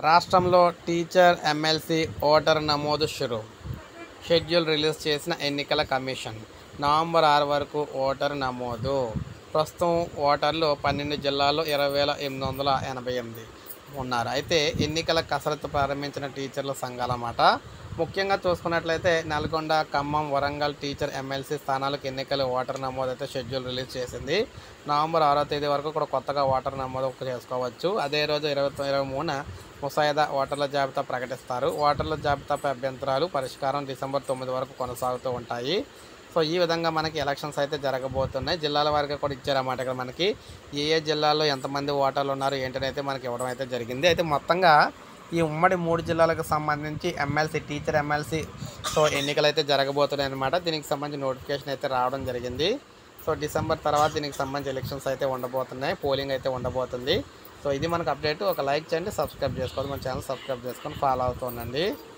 రాష్ట్రంలో teacher MLC voter నమోదు షురు schedule release చేసిన ఎన్నికల కమిషన్ నవంబర్ ఆరు వరకు ఓటర్ నమోదు ప్రస్తుతం ఓటర్లు పన్నెండు జిల్లాల్లో ఇరవై వేల ఎనిమిది వందల ఎనభై ఎనిమిది ఉన్నారు అయితే ఎన్నికల కసరత్తు ప్రారంభించిన టీచర్ల సంఘాల మాట ముఖ్యంగా చూసుకున్నట్లయితే నల్గొండ ఖమ్మం వరంగల్ టీచర్ ఎమ్మెల్సీ స్థానాలకు ఎన్నికల ఓటర్ నమోదు అయితే షెడ్యూల్ రిలీజ్ చేసింది నవంబర్ ఆరో తేదీ వరకు కూడా కొత్తగా ఓటర్ నమోదు చేసుకోవచ్చు అదే రోజు ఇరవై తొ- ఇరవై మూడున ముసాయిదా ఓటర్ల జాబితా ప్రకటిస్తారు ఓటర్ల జాబితాపై అభ్యంతరాలు పరిష్కారం డిసెంబర్ తొమ్మిది వరకు కొనసాగుతూ ఉంటాయి సో ఈ విధంగా మనకి ఎలక్షన్స్ అయితే జరగబోతున్నాయి జిల్లాల వారిగా కూడా ఇచ్చారన్నమాట ఇక్కడ మనకి ఏ ఏ జిల్లాల్లో ఎంతమంది ఓటర్లు ఉన్నారు ఏంటని అయితే మనకి ఇవ్వడం అయితే జరిగింది అయితే మొత్తంగా ఈ ఉమ్మడి మూడు జిల్లాలకు సంబంధించి ఎమ్మెల్సీ టీచర్ ఎమ్మెల్సీ సో ఎన్నికలు అయితే జరగబోతున్నాయి అనమాట దీనికి సంబంధించి నోటిఫికేషన్ అయితే రావడం జరిగింది సో డిసెంబర్ తర్వాత దీనికి సంబంధించి ఎలక్షన్స్ అయితే ఉండబోతున్నాయి పోలింగ్ అయితే ఉండబోతుంది సో ఇది మనకు అప్డేట్ ఒక లైక్ చేయండి సబ్స్క్రైబ్ చేసుకోవాలి మన ఛానల్ సబ్స్క్రైబ్ చేసుకొని ఫాలో అవుతుండండి